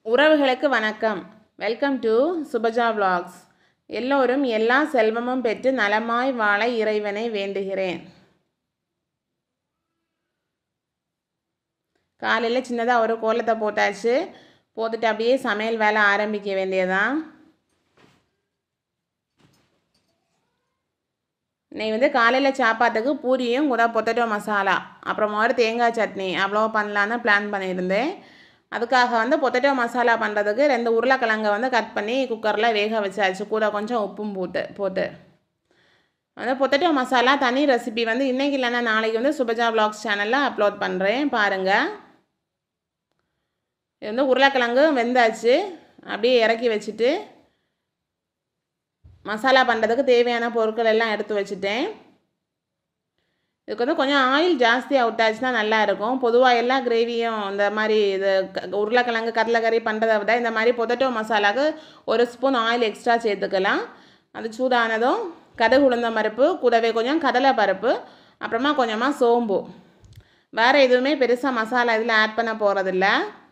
உறவுகளுக்கு வணக்கம் welcome to Subaja vlogs எல்லோரும் எல்லா செல்வமும் பெற்று நலமாய் வாழ இறைவனை வேண்டுகிறேன் காலையில் சின்னதாக ஒரு கோலத்தை போட்டாச்சு போட்டுட்டு அப்படியே சமையல் வேலை ஆரம்பிக்க வேண்டியதான் இன்னைக்கு வந்து காலையில் சாப்பாட்டுக்கு பூரியும் கூட பொட்டேட்டோ மசாலா அப்புறமா ஒரு தேங்காய் சட்னி அவ்வளோ பண்ணலான்னு பிளான் பண்ணியிருந்தேன் அதுக்காக வந்து பொட்டேட்டோ மசாலா பண்ணுறதுக்கு ரெண்டு உருளைக்கிழங்கை வந்து கட் பண்ணி குக்கரில் வேக வச்சாச்சு கூட கொஞ்சம் உப்பும் போட்டு போட்டு வந்து பொட்டேட்டோ மசாலா தனி ரெசிபி வந்து இன்றைக்கி இல்லைன்னா நாளைக்கு வந்து சுபஜா vlogs சேனலில் அப்லோட் பண்ணுறேன் பாருங்கள் இது வந்து உருளைக்கிழங்கு வெந்தாச்சு அப்படியே இறக்கி வச்சுட்டு மசாலா பண்ணுறதுக்கு தேவையான பொருட்கள் எல்லாம் எடுத்து வச்சுட்டேன் இதுக்கு வந்து கொஞ்சம் ஆயில் ஜாஸ்தி அவுட் ஆச்சுன்னா நல்லா இருக்கும் பொதுவாக எல்லா கிரேவியும் இந்த மாதிரி இது க- உருளைக்கிழங்கு கடலைக்கறி பண்ணுறதை விட இந்த மாதிரி பொட்டேட்டோ மசாலாவுக்கு ஒரு ஸ்பூன் ஆயில் எக்ஸ்ட்ரா சேர்த்துக்கலாம் அது சூடானதும் கடுகு உளுந்தம் பருப்பு கூடவே கொஞ்சம் கடலை பருப்பு அப்புறமா கொஞ்சமாக சோம்பு வேறு எதுவுமே பெருசாக மசாலா இதில் ஆட் பண்ண போகிறதில்ல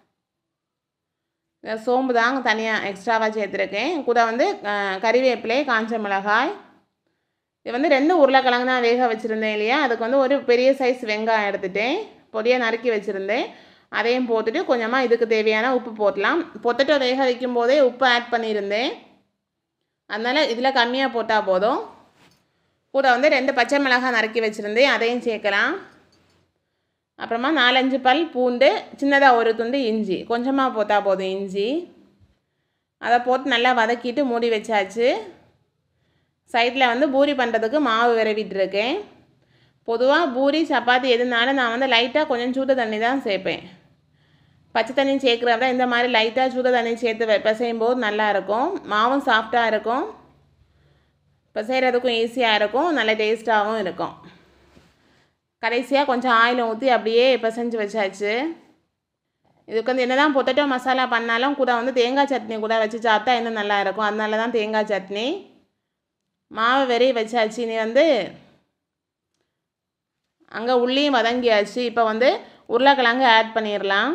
இந்த சோம்பு தான் தனியாக எக்ஸ்ட்ராவாக சேர்த்துருக்கேன் கூட வந்து அஹ், கறிவேப்பிலை காஞ்ச மிளகாய் இது வந்து ரெண்டு உருளைக்கிழங்கு தான் வேக வச்சுருந்தேன் இல்லையா அதுக்கு வந்து ஒரு பெரிய சைஸ் வெங்காயம் எடுத்துட்டேன் பொடியை நறுக்கி வச்சுருந்தேன் அதையும் போட்டுட்டு கொஞ்சமாக இதுக்கு தேவையான உப்பு போட்டலாம் பொட்டேட்டோ வேக வைக்கும் போதே உப்பு ஆட் பண்ணியிருந்தேன் அதனால் இதில் கம்மியாக போட்டால் போதும் கூட வந்து ரெண்டு பச்சை மிளகாய் நறுக்கி வச்சுருந்தேன் அதையும் சேர்க்கலாம் அப்புறமா நாலஞ்சு பல் பூண்டு சின்னதாக ஒரு துண்டு இஞ்சி கொஞ்சமாக போட்டால் போதும் இஞ்சி அதை போட்டு நல்லா வதக்கிட்டு மூடி வச்சாச்சு சைடில் வந்து பூரி பண்ணுறதுக்கு மாவு விரவிட்டு இருக்கேன் பொதுவாக பூரி சப்பாத்தி எதுனாலும் நான் வந்து லைட்டாக கொஞ்சம் சூடு தண்ணி தான் சேர்ப்பேன் பச்சை தண்ணி சேர்க்குறத விட இந்த மாதிரி லைட்டாக சூடு தண்ணி சேர்த்து வெ- பிசையும் போது நல்லா இருக்கும் மாவும் சாஃப்டாக இருக்கும் பிசைகிறதுக்கும் ஈஸியாக இருக்கும் நல்ல டேஸ்ட்டாகவும் இருக்கும் கடைசியாக கொஞ்சம் ஆயில் ஊற்றி அப்படியே பிசைஞ்சு வச்சாச்சு இதுக்கு வந்து என்ன தான் பொட்டேட்டோ மசாலா பண்ணாலும் கூட வந்து தேங்காய் சட்னி கூட வச்சு சாப்பிட்டா இன்னும் நல்லா இருக்கும் அதனால தான் தேங்காய் சட்னி மாவு வெறி வச்சாச்சு இனி வந்து அங்கே உள்ளியும் வதங்கியாச்சு இப்போ வந்து உருளைக்கிழங்கு ஆட் பண்ணிடலாம்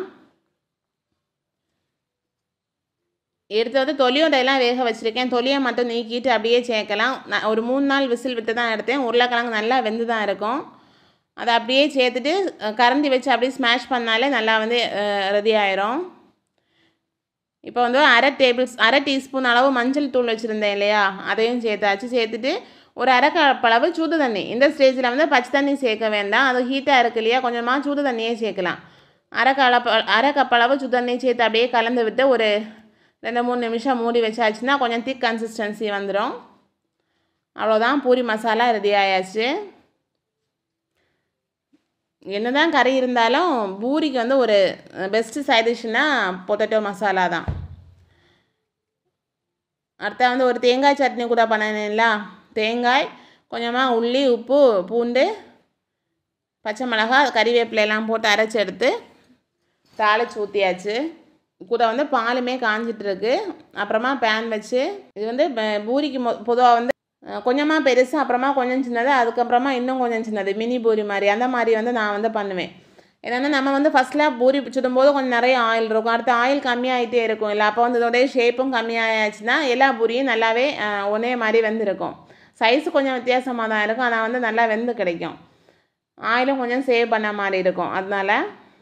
எடுத்து வந்து தொலியோடையெல்லாம் வேக வச்சுருக்கேன் தொலியை மட்டும் நீக்கிட்டு அப்படியே சேர்க்கலாம் நான் ஒரு மூணு நாள் விசில் விட்டு தான் எடுத்தேன் உருளைக்கிழங்கு நல்லா வெந்து தான் இருக்கும் அதை அப்படியே சேர்த்துட்டு அஹ், கரண்டி வச்சு அப்படியே ஸ்மாஷ் பண்ணாலே நல்லா வந்து ரெடி ஆயிரும் இப்போ வந்து அரை டேபிள்ஸ் அரை டீஸ்பூன் அளவு மஞ்சள் தூள் வச்சுருந்தேன் இல்லையா அதையும் சேர்த்தாச்சு சேர்த்துட்டு ஒரு அரை கப் அளவு சூடு தண்ணி இந்த ஸ்டேஜில் வந்து பச்சை தண்ணி சேர்க்க வேண்டாம் அது ஹீட்டாக இருக்கு இல்லையா கொஞ்சமாக சூடு தண்ணியே சேர்க்கலாம் அரை கலப்ப அரை கப் அளவு சுடு தண்ணி சேர்த்து அப்படியே கலந்து விட்டு ஒரு ரெண்டு மூணு நிமிஷம் மூடி வச்சாச்சுன்னா கொஞ்சம் திக் கன்சிஸ்டன்சி வந்துடும் அவ்வளோதான் பூரி மசாலா ரெடி ஆயாச்சு என்னதான் கறி இருந்தாலும் பூரிக்கு வந்து ஒரு பெஸ்ட்டு சைட் டிஷ்னா பொட்டேட்டோ மசாலா தான் அடுத்த வந்து ஒரு தேங்காய் சட்னி கூட பண்ணினேன்ல தேங்காய் கொஞ்சமாக உள்ளி உப்பு பூண்டு பச்சை மிளகாய் கறிவேப்பிலை எல்லாம் போட்டு அரைச்சி எடுத்து தாளிச்சு ஊற்றியாச்சு கூட வந்து பாலுமே காஞ்சிட்டு இருக்கு அப்புறமா பேன் வச்சு இது வந்து ப- பூரிக்கு பொதுவாக வந்து கொஞ்சமாக பெருசு அப்புறமா கொஞ்சம் சின்னது அதுக்கப்புறமா இன்னும் கொஞ்சம் சின்னது மினி பூரி மாதிரி அந்த மாதிரி வந்து நான் வந்து பண்ணுவேன் என்னென்னா நம்ம வந்து ஃபஸ்ட்டில் பூரி சுடும்போது கொஞ்சம் நிறைய ஆயில் இருக்கும் அடுத்து ஆயில் கம்மியாகிட்டே இருக்கும் இல்லை அப்போ வந்து இதோடைய ஷேப்பும் கம்மியாயாச்சுன்னா எல்லா பூரியும் நல்லாவே அஹ், ஒரே மாதிரி வெந்திருக்கும் சைஸ் கொஞ்சம் வித்தியாசமாக தான் இருக்கும் ஆனால் வந்து நல்லா வெந்து கிடைக்கும் ஆயிலும் கொஞ்சம் சேவ் பண்ண மாதிரி இருக்கும் அதனால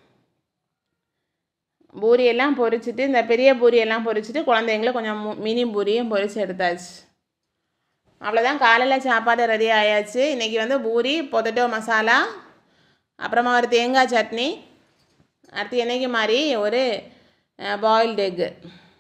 பூரியெல்லாம் பொரிச்சிட்டு இந்த பெரிய பூரியெல்லாம் பொரிச்சிட்டு குழந்தைங்களுக்கு கொஞ்சம் மு- மினி பூரியும் பொரிச்சு எடுத்தாச்சு அவ்வளோதான் காலையில் சாப்பாடு ரெடி ஆயாச்சு இன்றைக்கி வந்து பூரி பொட்டேட்டோ மசாலா அப்புறமா ஒரு தேங்காய் சட்னி அடுத்து என்னைக்கு மாதிரி ஒரு பாயில்டு எக்கு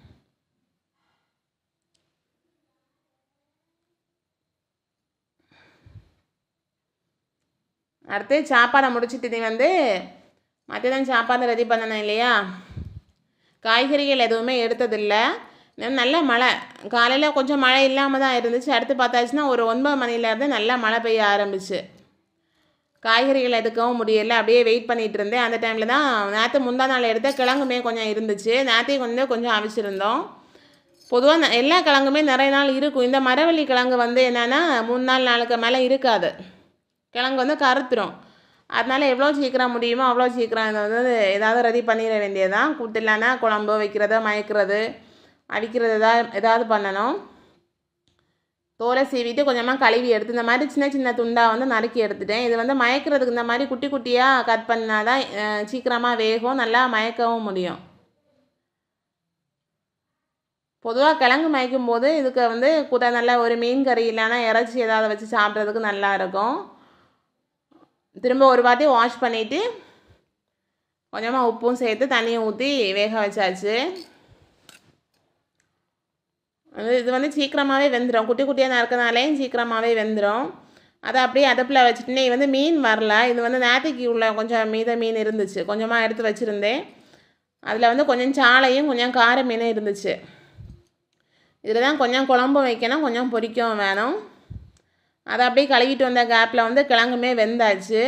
அடுத்து சாப்பாடை முடிச்சிட்டு நீ வந்து மத்தியானம் சாப்பாடு ரெடி பண்ணணும் இல்லையா காய்கறிகள் எதுவுமே எடுத்ததில்ல இன்னும் நல்ல மழை காலையில் கொஞ்சம் மழை இல்லாமல் தான் இருந்துச்சு அடுத்து பார்த்தாச்சுன்னா ஒரு ஒன்பது மணிலேருந்து நல்லா மழை பெய்ய ஆரம்பிச்சு காய்கறிகள் எடுக்கவும் முடியல அப்படியே வெயிட் பண்ணிட்டு இருந்தேன் அந்த டைமில் தான் நேற்று முந்தா நாள் எடுத்த கிழங்குமே கொஞ்சம் இருந்துச்சு நேற்றையும் கொஞ்சம் கொஞ்சம் அவிச்சிருந்தோம் பொதுவாக எல்லா கிழங்குமே நிறைய நாள் இருக்கும் இந்த மரவள்ளி கிழங்கு வந்து என்னென்னா மூணு நாள் நாளுக்கு மேலே இருக்காது கிழங்கு வந்து கருத்துரும் அதனால எவ்வளோ சீக்கிரம் முடியுமோ அவ்வளோ சீக்கிரம் இதை வந்து ஏதாவது ரெடி பண்ணிட வேண்டியதுதான் கூட்டு இல்லைன்னா குழம்பு வைக்கிறது மயக்கிறது அடிக்கிறது ஏதாவது ஏதாவது பண்ணணும் தோலை சீவிட்டு கொஞ்சமாக கழுவி எடுத்து இந்த மாதிரி சின்ன சின்ன துண்டாக வந்து நறுக்கி எடுத்துட்டேன் இது வந்து மயக்கிறதுக்கு இந்த மாதிரி குட்டி குட்டியாக கட் பண்ணால் தான் சீக்கிரமாக வேகும் நல்லா மயக்கவும் முடியும் பொதுவாக கிழங்கு மயக்கும் போது இதுக்கு வந்து கூட நல்லா ஒரு மீன் கறி இல்லைன்னா இறைச்சி ஏதாவது வச்சு சாப்பிட்றதுக்கு நல்லா இருக்கும் திரும்ப ஒரு வாட்டி வாஷ் பண்ணிவிட்டு கொஞ்சமாக உப்பும் சேர்த்து தண்ணியும் ஊற்றி வேக வச்சாச்சு அது இது வந்து சீக்கிரமாகவே வெந்துடும் குட்டி குட்டியாக நறுக்கனாலேயும் சீக்கிரமாகவே வெந்துடும் அதை அப்படியே அடுப்பில் வச்சுட்டு நீ வந்து மீன் வரல இது வந்து நேற்றுக்கு உள்ள கொஞ்சம் மீத மீன் இருந்துச்சு கொஞ்சமாக எடுத்து வச்சுருந்தேன் அதில் வந்து கொஞ்சம் சாலையும் கொஞ்சம் கார மீனும் இருந்துச்சு இதில் தான் கொஞ்சம் குழம்பும் வைக்கணும் கொஞ்சம் பொரிக்கவும் வேணும் அதை அப்படியே கழுவிட்டு வந்த கேப்பில் வந்து கிழங்குமே வெந்தாச்சு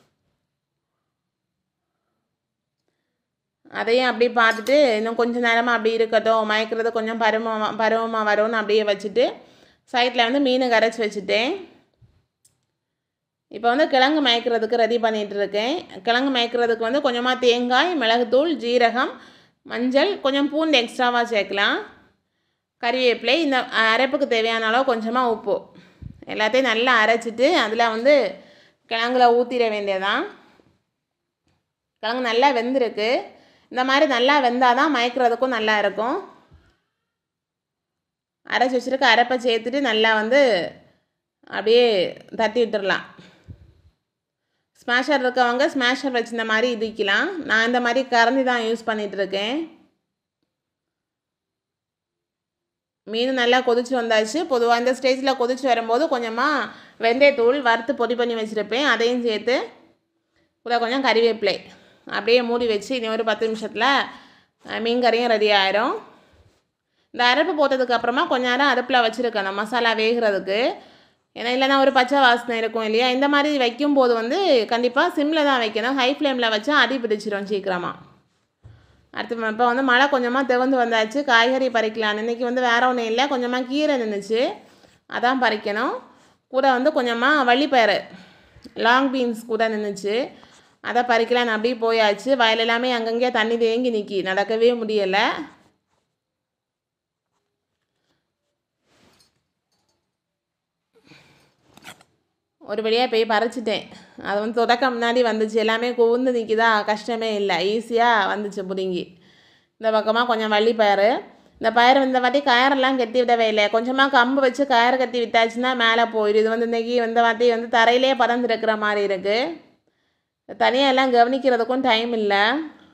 அதையும் அப்படியே பார்த்துட்டு இன்னும் கொஞ்சம் நேரமாக அப்படி இருக்கட்டும் மயக்கிறது கொஞ்சம் பருவமாக பருவமாக வரும்னு அப்படியே வச்சுட்டு சைடில் வந்து மீன் கரைச்சி வச்சுட்டேன் இப்போ வந்து கிழங்கு மயக்கிறதுக்கு ரெடி பண்ணிகிட்டு இருக்கேன் கிழங்கு மயக்கிறதுக்கு வந்து கொஞ்சமாக தேங்காய் மிளகுத்தூள் ஜீரகம் மஞ்சள் கொஞ்சம் பூண்டு எக்ஸ்ட்ராவாக சேர்க்கலாம் கறிவேப்பிலை இந்த அரைப்புக்கு தேவையான அளவு கொஞ்சமாக உப்பு எல்லாத்தையும் நல்லா அரைச்சிட்டு அதில் வந்து கிழங்குல ஊற்றிட வேண்டியதான் கிழங்கு நல்லா வெந்திருக்கு இந்த மாதிரி நல்லா வெந்தால் தான் மயக்கிறதுக்கும் நல்லா இருக்கும் அரைச்சி வச்சுருக்க அரைப்பை சேர்த்துட்டு நல்லா வந்து அப்படியே தட்டி விட்டுறலாம் ஸ்மாஷர் இருக்கவங்க ஸ்மாஷர் வச்சு இந்த மாதிரி இடிக்கலாம் நான் இந்த மாதிரி கரண்டி தான் யூஸ் பண்ணிகிட்ருக்கேன் மீன் நல்லா கொதிச்சு வந்தாச்சு பொதுவாக இந்த ஸ்டேஜில் கொதிச்சு வரும்போது கொஞ்சமாக வெந்தயத்தூள் வறுத்து பொடி பண்ணி வச்சுருப்பேன் அதையும் சேர்த்து கூட கொஞ்சம் கறிவேப்பிலை அப்படியே மூடி வச்சு இனி ஒரு பத்து நிமிஷத்தில் மீன் கறியும் ரெடி ஆயிரும் இந்த அரைப்பு போட்டதுக்கு அப்புறமா கொஞ்ச நேரம் அடுப்பில் வச்சுருக்கணும் மசாலா வேகிறதுக்கு ஏன்னா இல்லைன்னா ஒரு பச்சை வாசனை இருக்கும் இல்லையா இந்த மாதிரி வைக்கும்போது வந்து கண்டிப்பாக சிம்மில் தான் வைக்கணும் ஹை ஃப்ளேமில் வச்சா அடி பிடிச்சிரும் சீக்கிரமாக அடுத்து இப்போ வந்து மழை கொஞ்சமாக திறந்து வந்தாச்சு காய்கறி பறிக்கலாம் இன்றைக்கி வந்து வேற ஒன்றும் இல்லை கொஞ்சமாக கீரை நின்றுச்சு அதான் பறிக்கணும் கூட வந்து கொஞ்சமாக வள்ளிப்பயறு லாங் பீன்ஸ் கூட நின்றுச்சு அதை பறிக்கலான்னு அப்படியே போயாச்சு வயல் எல்லாமே அங்கங்கே தண்ணி தேங்கி நிற்கி நடக்கவே முடியலை ஒரு வழியாக போய் பறிச்சிட்டேன் அது வந்து தொடக்க முன்னாடி வந்துச்சு எல்லாமே குவுந்து நிற்கிதா கஷ்டமே இல்லை ஈஸியாக வந்துச்சு பிடுங்கி இந்த பக்கமாக கொஞ்சம் வள்ளி பயிறு இந்த பயிர் இந்த வாட்டி கயரெல்லாம் கட்டி விடவே இல்லை கொஞ்சமாக கம்பு வச்சு கயறு கட்டி விட்டாச்சுன்னா மேலே போயிடும் இது வந்து இன்றைக்கி இந்த வாட்டி வந்து தரையிலே பறந்துருக்கிற மாதிரி இருக்குது தனியாக எல்லாம் கவனிக்கிறதுக்கும் டைம் இல்லை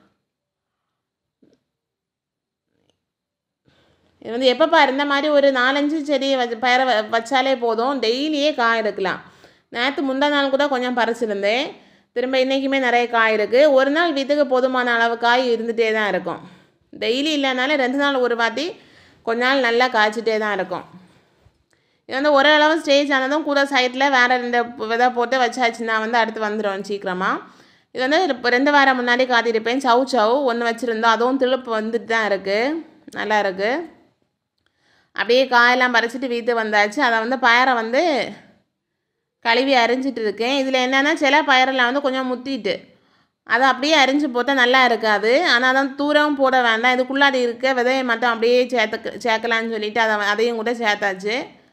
இது வந்து எப்போ பாரு இந்த மாதிரி ஒரு நாலஞ்சு செடி வச்சு பயிரை வ வச்சாலே போதும் டெய்லியே காய் எடுக்கலாம் நேற்று முந்தா நாள் கூட கொஞ்சம் பறிச்சிருந்தேன் திரும்ப இன்றைக்குமே நிறைய காய் இருக்குது ஒரு நாள் வீட்டுக்கு போதுமான அளவு காய் இருந்துகிட்டே தான் இருக்கும் டெய்லி இல்லைனாலும் ரெண்டு நாள் ஒரு வாட்டி கொஞ்ச நாள் நல்லா காய்ச்சிட்டே தான் இருக்கும் இது வந்து ஓரளவு ஸ்டேஜ் ஆனதும் கூட சைடில் வேறு ரெண்டு விதை போட்டு வச்சாச்சுன்னா வந்து அடுத்து வந்துடும் சீக்கிரமாக இது வந்து இப்போ ரெண்டு வாரம் முன்னாடி காத்திருப்பேன் சவு சவு ஒன்று வச்சுருந்தோம் அதுவும் திருப்பு வந்துட்டு தான் இருக்குது நல்லா இருக்குது அப்படியே காயெல்லாம் பறிச்சிட்டு வீட்டுக்கு வந்தாச்சு அதை வந்து பயரை வந்து கழுவி அரிஞ்சிட்டு இருக்கேன் இதில் என்னென்னா சில பயிரெல்லாம் வந்து கொஞ்சம் முத்திட்டு அதை அப்படியே அரிஞ்சு போட்டால் நல்லா இருக்காது ஆனால் அதான் தூரம் போட வேண்டாம் இதுக்குள்ளாடி இருக்க விதையை மட்டும் அப்படியே சேர்த்து சேர்க்கலான்னு சொல்லிட்டு அதை அதையும் கூட சேர்த்தாச்சு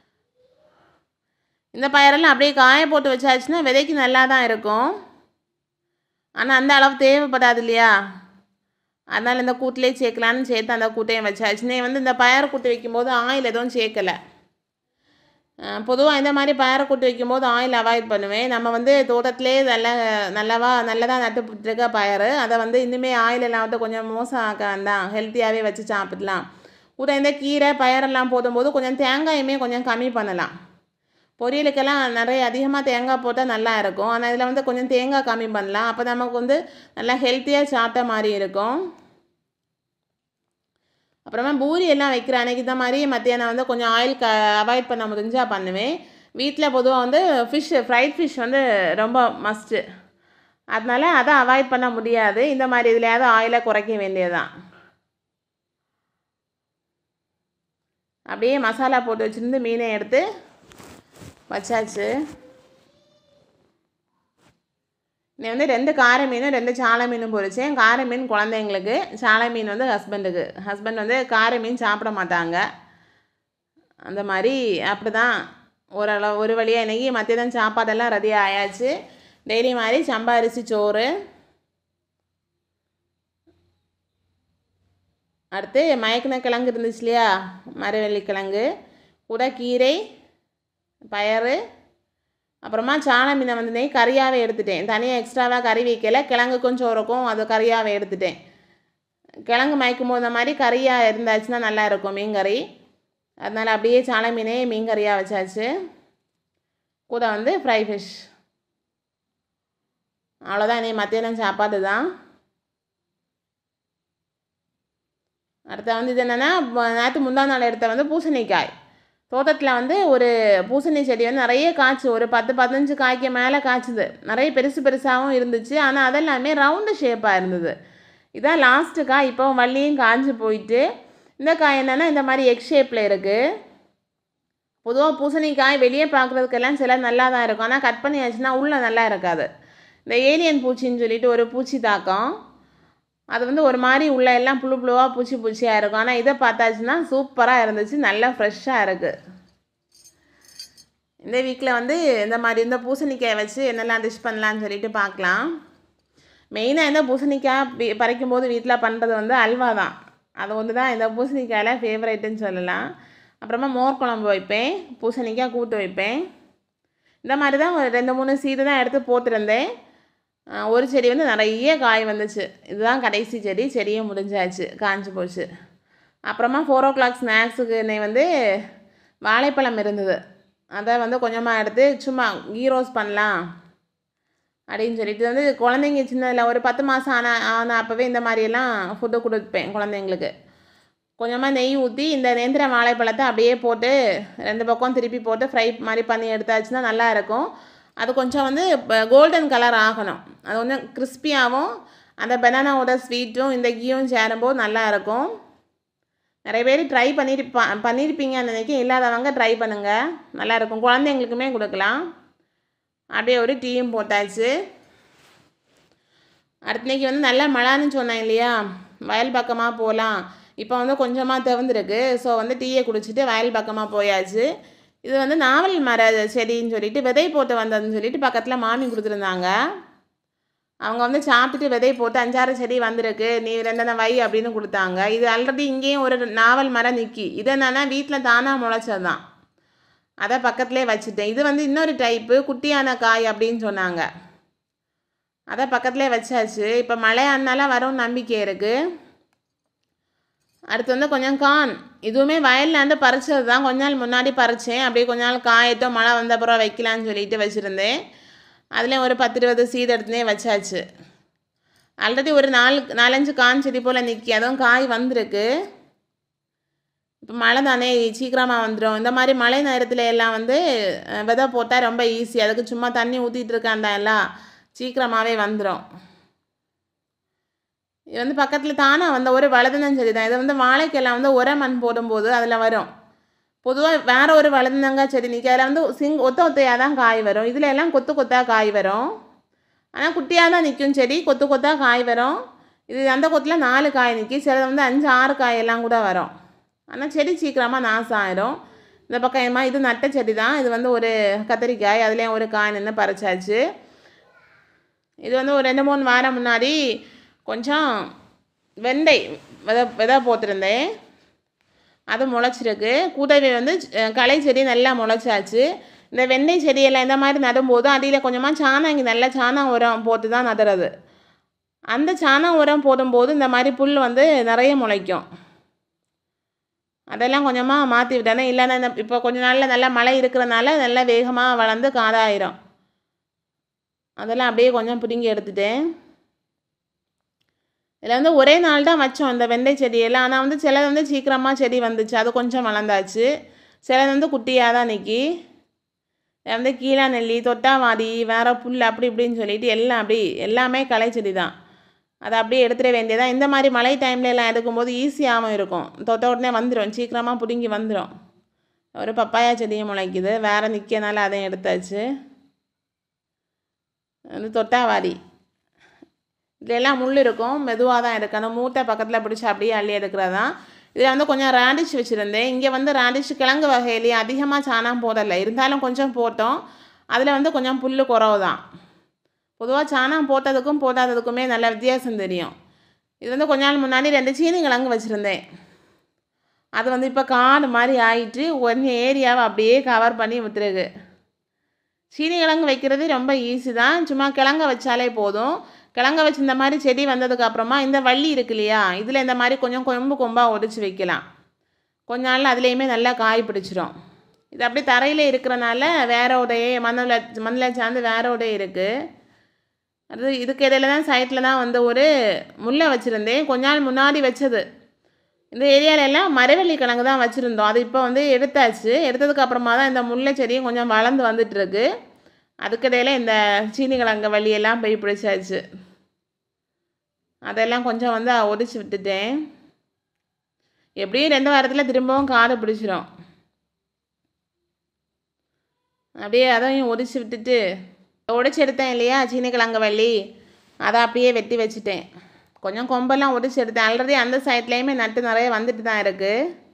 இந்த பயிரெல்லாம் அப்படியே காய போட்டு வச்சாச்சுன்னா விதைக்கு நல்லா தான் இருக்கும் ஆனால் அந்த அளவு தேவைப்படாது இல்லையா அதனால் இந்த கூட்டிலே சேர்க்கலான்னு சேர்த்து அந்த கூட்டையும் வச்சாச்சு நீ வந்து இந்த பயறு கூட்டு வைக்கும்போது ஆயில் எதுவும் சேர்க்கலை பொதுவாக இந்த மாதிரி பயரை கூட்டு வைக்கும்போது ஆயில் அவாய்ட் பண்ணுவேன் நம்ம வந்து தோட்டத்திலே நல்ல நல்லவா நல்லதாக நட்டு போட்டுருக்க பயறு அதை வந்து இன்னுமே ஆயில் எல்லாம் விட்டு கொஞ்சம் மோசம் ஆக்க வேண்டாம் ஹெல்த்தியாகவே வச்சு சாப்பிடலாம் கூட இந்த கீரை பயரெல்லாம் போடும்போது கொஞ்சம் தேங்காயுமே கொஞ்சம் கம்மி பண்ணலாம் பொரியலுக்கெல்லாம் நிறைய அதிகமாக தேங்காய் போட்டால் நல்லா இருக்கும் ஆனால் இதில் வந்து கொஞ்சம் தேங்காய் கம்மி பண்ணலாம் அப்போ நமக்கு வந்து நல்லா ஹெல்த்தியாக சாப்பிட்ட மாதிரி இருக்கும் அப்புறமா பூரி எல்லாம் வைக்கிற அன்றைக்கி இந்த மாதிரி மத்தியானம் வந்து கொஞ்சம் ஆயில் க அவாய்ட் பண்ண முடிஞ்சால் பண்ணுவேன் வீட்டில் பொதுவாக வந்து ஃபிஷ் ஃப்ரைட் ஃபிஷ் வந்து ரொம்ப மஸ்ட்டு அதனால் அதை அவாய்ட் பண்ண முடியாது இந்த மாதிரி இதுலையாவது ஆயிலை குறைக்க வேண்டியதுதான் அப்படியே மசாலா போட்டு வச்சுருந்து மீனை எடுத்து வச்சாச்சு நீ வந்து ரெண்டு கார மீனும் ரெண்டு சாலை மீனும் பொரிச்சேன் கார மீன் குழந்தைங்களுக்கு சாலை மீன் வந்து ஹஸ்பண்டுக்கு ஹஸ்பண்ட் வந்து கார மீன் சாப்பிட மாட்டாங்க அந்த மாதிரி அப்படி தான் ஓரளவு ஒரு வழியாக இன்றைக்கி மத்தியானம் சாப்பாடெல்லாம் ரெடி ஆயாச்சு டெய்லி மாதிரி சம்பா அரிசி சோறு அடுத்து மயக்கின கிழங்கு இருந்துச்சு இல்லையா மரவள்ளி கிழங்கு கூட கீரை பயறு அப்புறமா சாண மீனை வந்து நெய் கறியாகவே எடுத்துட்டேன் தனியாக எக்ஸ்ட்ராவாக கறி வைக்கல கிழங்கு கொஞ்சம் இருக்கும் அது கறியாகவே எடுத்துட்டேன் கிழங்கு மயக்கும் போது இந்த மாதிரி கறியாக இருந்தாச்சுன்னா நல்லா இருக்கும் மீன் கறி அதனால் அப்படியே சாலை மீனே மீன் கறியாக வச்சாச்சு கூட வந்து ஃப்ரை ஃபிஷ் அவ்வளோதான் நீ மத்தியானம் சாப்பாடு தான் அடுத்த வந்து இது என்னென்னா நேற்று முந்தா நாள் எடுத்த வந்து பூசணிக்காய் தோட்டத்தில் வந்து ஒரு பூசணி செடி வந்து நிறைய காய்ச்சி ஒரு பத்து பதினஞ்சு காய்க்கு மேலே காய்ச்சுது நிறைய பெருசு பெருசாகவும் இருந்துச்சு ஆனால் அதெல்லாமே ரவுண்டு ஷேப்பாக இருந்தது இதான் லாஸ்ட்டு காய் இப்போ வள்ளியும் காய்ஞ்சி போயிட்டு இந்த காய் என்னென்னா இந்த மாதிரி எக் ஷேப்பில் இருக்குது பொதுவாக பூசணிக்காய் வெளியே பார்க்குறதுக்கெல்லாம் சில நல்லா தான் இருக்கும் ஆனால் கட் பண்ணியாச்சுன்னா உள்ளே நல்லா இருக்காது இந்த ஏலியன் பூச்சின்னு சொல்லிட்டு ஒரு பூச்சி தாக்கம் அது வந்து ஒரு மாதிரி உள்ள எல்லாம் புழு புழுவாக பூச்சி பூச்சியாக இருக்கும் ஆனால் இதை பார்த்தாச்சுன்னா சூப்பராக இருந்துச்சு நல்லா ஃப்ரெஷ்ஷாக இருக்குது இந்த வீக்கில் வந்து இந்த மாதிரி இந்த பூசணிக்காய் வச்சு என்னெல்லாம் டிஷ் பண்ணலான்னு சொல்லிட்டு பார்க்கலாம் மெயினாக இந்த பூசணிக்காய் பி- பறிக்கும் போது வீட்டில் பண்ணுறது வந்து அல்வா தான் அது ஒன்று தான் இந்த பூசணிக்காயில் ஃபேவரேட்டுன்னு சொல்லலாம் அப்புறமா மோர் குழம்பு வைப்பேன் பூசணிக்காய் கூட்டு வைப்பேன் இந்த மாதிரி தான் ஒரு ரெண்டு மூணு சீடு தான் எடுத்து போட்டிருந்தேன் ஆஹ் ஒரு செடி வந்து நிறைய காய் வந்துச்சு இதுதான் கடைசி செடி செடியும் முடிஞ்சாச்சு காஞ்சு போச்சு அப்புறமா ஃபோர் ஓ கிளாக் ஸ்நாக்ஸுக்கு இன்னை வந்து வாழைப்பழம் இருந்தது அதை வந்து கொஞ்சமாக எடுத்து சும்மா கீ ரோஸ் பண்ணலாம் அப்படின்னு சொல்லிட்டு வந்து குழந்தைங்க சின்னதில் ஒரு பத்து மாதம் ஆன ஆன அப்போவே இந்த மாதிரியெல்லாம் ஃபுட்டு கொடுப்பேன் குழந்தைங்களுக்கு கொஞ்சமாக நெய் ஊற்றி இந்த நேந்திர வாழைப்பழத்தை அப்படியே போட்டு ரெண்டு பக்கம் திருப்பி போட்டு ஃப்ரை மாதிரி பண்ணி எடுத்தாச்சுன்னா நல்லா இருக்கும் அது கொஞ்சம் வந்து கோல்டன் கலர் ஆகணும் அது வந்து கிறிஸ்பியாகவும் அந்த பனானாவோட ஸ்வீட்டும் இந்த கீயும் சேரும்போது நல்லா இருக்கும் நிறைய பேர் ட்ரை பண்ணிருப்பா பண்ணியிருப்பீங்கன்னு நினைக்கிறேன் இல்லாதவங்க ட்ரை பண்ணுங்கள் நல்லாயிருக்கும் குழந்தைங்களுக்குமே கொடுக்கலாம் அப்படியே ஒரு டீயும் போட்டாச்சு அடுத்தனைக்கு வந்து நல்லா மழைன்னு சொன்னேன் இல்லையா வயல் பக்கமாக போகலாம் இப்போ வந்து கொஞ்சமாக திறந்துருக்கு ஸோ வந்து டீயை குடிச்சிட்டு வயல் பக்கமாக போயாச்சு இது வந்து நாவல் மர செடின்னு சொல்லிட்டு விதை போட்டு வந்ததுன்னு சொல்லிட்டு பக்கத்தில் மாமி கொடுத்துருந்தாங்க அவங்க வந்து சாப்பிட்டுட்டு விதை போட்டு அஞ்சாறு செடி வந்திருக்கு நீ ரெண்டனை வை அப்படின்னு கொடுத்தாங்க இது ஆல்ரெடி இங்கேயும் ஒரு நாவல் மரம் நிற்கி இது என்னன்னா வீட்டில் தானாக முளைச்சது தான் அதை பக்கத்துலேயே வச்சுட்டேன் இது வந்து இன்னொரு டைப்பு குட்டியான காய் அப்படின்னு சொன்னாங்க அதை பக்கத்துலேயே வச்சாச்சு இப்போ மழை அதனால வரும் நம்பிக்கை இருக்குது அடுத்து வந்து கொஞ்சம் கான் இதுவுமே வயல்ல இருந்து பறிச்சது தான் கொஞ்ச நாள் முன்னாடி பறித்தேன் அப்படியே கொஞ்ச நாள் காயட்டும் மழை வந்த அப்புறம் வைக்கலான்னு சொல்லிட்டு வச்சுருந்தேன் அதுலேயும் ஒரு பத்து இருபது சீடு எடுத்துனே வச்சாச்சு ஆல்ரெடி ஒரு நாலு நாலஞ்சு கான் செடி போல் நிற்கி அதுவும் காய் வந்திருக்கு இப்போ மழை தானே சீக்கிரமாக வந்துடும் இந்த மாதிரி மழை நேரத்தில் எல்லாம் வந்து அஹ், விதை போட்டால் ரொம்ப ஈஸி அதுக்கு சும்மா தண்ணி ஊற்றிட்டு இருக்காண்டா எல்லாம் சீக்கிரமாகவே வந்துடும் இது வந்து பக்கத்தில் தானே வந்த ஒரு வலதுனம் செடி தான் இது வந்து வாழைக்கெல்லாம் வந்து உர மண் போடும்போது அதில் வரும் பொதுவாக வேற ஒரு வலதுனங்காய் செடி நிற்கி அதில் வந்து சிங் ஒத்த ஒத்தையாக தான் காய் வரும் இதில் எல்லாம் கொத்து கொத்தாக காய் வரும் ஆனால் குட்டியாக தான் நிற்கும் செடி கொத்து கொத்தாக காய் வரும் இது அந்த கொத்தில் நாலு காய் நிற்கி சிலது வந்து அஞ்சு ஆறு காய் எல்லாம் கூட வரும் ஆனால் செடி சீக்கிரமாக நாசம் ஆயிடும் இந்த பக்கம் ஏமா இது நட்ட செடி தான் இது வந்து ஒரு கத்திரிக்காய் அதுலேயும் ஒரு காய் நின்று பறிச்சாச்சு இது வந்து ஒரு ரெண்டு மூணு வாரம் முன்னாடி கொஞ்சம் வெண்டை விதை விதை போட்டிருந்தேன் அது முளைச்சிருக்கு கூடவே வந்து அஹ், களை செடி நல்லா முளைச்சாச்சு இந்த வெண்ணெய் செடியெல்லாம் இந்த மாதிரி நடும்போது அடியில் கொஞ்சமாக சாணம் இங்கே நல்ல சாணம் உரம் போட்டு தான் நடுறது அந்த சாணம் உரம் போடும்போது இந்த மாதிரி புல் வந்து நிறைய முளைக்கும் அதெல்லாம் கொஞ்சமாக மாற்றி விட்டேனே இல்லைன்னா இந்த இப்போ கொஞ்ச நாளில் நல்லா மழை இருக்கிறனால நல்லா வேகமாக வளர்ந்து காடாயிரும் அதெல்லாம் அப்படியே கொஞ்சம் பிடுங்கி எடுத்துட்டேன் இதில் வந்து ஒரே நாள் தான் வச்சோம் இந்த வெண்டை செடியெல்லாம் ஆனால் வந்து சிலது வந்து சீக்கிரமாக செடி வந்துச்சு அது கொஞ்சம் வளர்ந்தாச்சு சிலது வந்து குட்டியாக தான் நிற்கி இதில் வந்து கீழா நெல்லி தொட்டாவாடி வேற புல் அப்படி இப்படின்னு சொல்லிட்டு எல்லாம் அப்படி எல்லாமே களை செடி தான் அதை அப்படியே எடுத்துட வேண்டியதான் இந்த மாதிரி மழை டைம்ல எல்லாம் எடுக்கும்போது ஈஸியாகவும் இருக்கும் தொட்ட உடனே வந்துடும் சீக்கிரமாக பிடுங்கி வந்துடும் ஒரு பப்பாயா செடியும் முளைக்குது வேறு நிற்கனால அதையும் எடுத்தாச்சு வந்து தொட்டாவாடி இதுல எல்லாம் முள் இருக்கும் மெதுவாக தான் எடுக்கணும் மூட்டை பக்கத்தில் பிடிச்சி அப்படியே அள்ளி எடுக்கிறதான் இதில் வந்து கொஞ்சம் ரேடிஷ் வச்சுருந்தேன் இங்கே வந்து ரேடிஷ் கிழங்கு வகையிலேயே அதிகமாக சாணம் போடலை இருந்தாலும் கொஞ்சம் போட்டோம் அதில் வந்து கொஞ்சம் புல் குறவு தான் பொதுவாக சாணம் போட்டதுக்கும் போடாததுக்குமே நல்ல வித்தியாசம் தெரியும் இது வந்து கொஞ்ச நாள் முன்னாடி ரெண்டு சீனி கிழங்கு வச்சுருந்தேன் அது வந்து இப்போ காடு மாதிரி ஆயிட்டு ஒன்று ஏரியாவை அப்படியே கவர் பண்ணி விட்டுருக்கு சீனி கிழங்கு வைக்கிறது ரொம்ப ஈஸி தான் சும்மா கிழங்க வச்சாலே போதும் கிழங்க வச்சு இந்த மாதிரி செடி வந்ததுக்கு அப்புறமா இந்த வள்ளி இருக்கு இல்லையா இதில் இந்த மாதிரி கொஞ்சம் கொம்பு கொம்பாக ஒடிச்சு வைக்கலாம் கொஞ்ச நாள் அதுலேயுமே நல்லா காய் பிடிச்சிரும் இது அப்படியே தரையில் இருக்கிறனால வேரோடைய மண்ணில் மண்ணில் சார்ந்து வேரோடைய இருக்குது அது இதுக்கு இடையில தான் சைட்டில் தான் வந்து ஒரு முல்லை வச்சுருந்தேன் கொஞ்ச நாள் முன்னாடி வச்சது இந்த ஏரியால எல்லாம் மரவள்ளி கிழங்கு தான் வச்சுருந்தோம் அது இப்போ வந்து எடுத்தாச்சு எடுத்ததுக்கு அப்புறமா தான் இந்த முல்லை செடியும் கொஞ்சம் வளர்ந்து வந்துட்டு இருக்கு அதுக்கிடையில இந்த சீனி கிழங்கு வள்ளியெல்லாம் போய் பிடிச்சாச்சு அதெல்லாம் கொஞ்சம் வந்து ஒடிச்சு விட்டுட்டேன் எப்படியும் ரெண்டு வாரத்தில் திரும்பவும் காடு பிடிச்சிரும் அப்படியே அதையும் ஒடிச்சு விட்டுட்டு உடைச்சி எடுத்தேன் இல்லையா சீனி கிழங்கு வள்ளி அதை அப்படியே வெட்டி வச்சுட்டேன் கொஞ்சம் கொம்பெல்லாம் ஒடிச்சு எடுத்தேன் ஆல்ரெடி அந்த சைட்லேயுமே நட்டு நிறைய வந்துட்டு தான் இருக்குது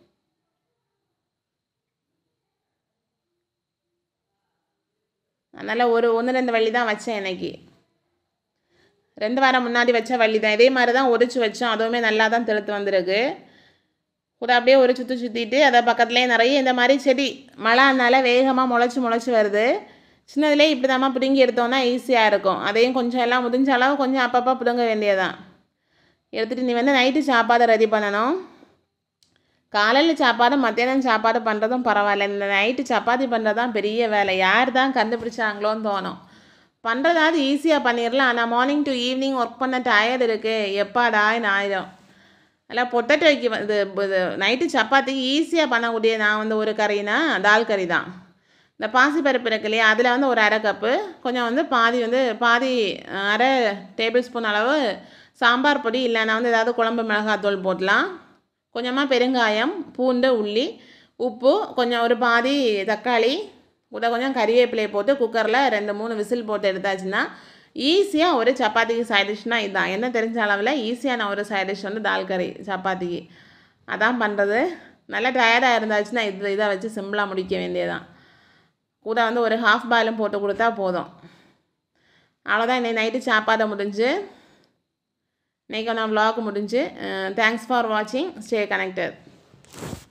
அதனால் ஒரு ஒன்று ரெண்டு வள்ளி தான் வச்சேன் இன்னைக்கு ரெண்டு வாரம் முன்னாடி வச்ச வள்ளி தான் இதே மாதிரி தான் ஒடிச்சு வச்சோம் அதுவுமே நல்லா தான் தெளுத்து வந்திருக்கு கூட அப்படியே ஒரு சுற்றி சுற்றிட்டு அதை பக்கத்துலேயே நிறைய இந்த மாதிரி செடி மழைனால வேகமாக முளைச்சி முளைச்சி வருது சின்னதுலேயே இப்படி தாம்மா பிடுங்கி எடுத்தோம்னா ஈஸியாக இருக்கும் அதையும் கொஞ்சம் எல்லாம் முடிஞ்ச அளவு கொஞ்சம் அப்பப்போ பிடுங்க வேண்டியதான் எடுத்துகிட்டு நீ வந்து நைட்டு சாப்பாடு ரெடி பண்ணணும் காலையில் சாப்பாடு மத்தியானம் சாப்பாடு பண்ணுறதும் பரவாயில்ல இந்த நைட்டு சப்பாத்தி பண்ணுறது தான் பெரிய வேலை யார் தான் கண்டுபிடிச்சாங்களோன்னு தோணும் பண்ணுறதாவது ஈஸியாக பண்ணிடலாம் ஆனால் மார்னிங் டு ஈவினிங் ஒர்க் பண்ண டயர்டு இருக்குது எப்பாடான்னு ஆயிடும் அதில் பொட்டேட்டோக்கு வந்து இது நைட்டு சப்பாத்திக்கு ஈஸியாக பண்ணக்கூடிய நான் வந்து ஒரு கறினா தால் கறி தான் இந்த பாசிப்பருப்பு இருக்கு இல்லையா அதில் வந்து ஒரு அரை கப்பு கொஞ்சம் வந்து பாதி வந்து பாதி அஹ், அரை டேபிள் ஸ்பூன் அளவு சாம்பார் பொடி இல்லைன்னா வந்து ஏதாவது குழம்பு மிளகாத்தூள் போடலாம் கொஞ்சமாக பெருங்காயம் பூண்டு உள்ளி உப்பு கொஞ்சம் ஒரு பாதி தக்காளி கூட கொஞ்சம் கறிவேப்பிலையை போட்டு குக்கரில் ரெண்டு மூணு விசில் போட்டு எடுத்தாச்சுன்னா ஈஸியாக ஒரு சப்பாத்திக்கு சைட் டிஷ்னா இதுதான் என்ன தெரிஞ்ச அளவில் ஈஸியான ஒரு சைட் டிஷ் வந்து தால் கறி சப்பாத்திக்கு அதான் பண்ணுறது நல்லா டயர்டாக இருந்தாச்சுன்னா இது இதை வச்சு சிம்பிளாக முடிக்க வேண்டியதான் கூட வந்து ஒரு ஹாஃப் பாயிலும் போட்டு கொடுத்தா போதும் அவ்வளோதான் இன்னைக்கு நைட்டு சாப்பாடு முடிஞ்சு இன்றைக்கான vlog முடிஞ்சு தேங்க்ஸ் ஃபார் வாட்சிங் ஸ்டே கனெக்டட்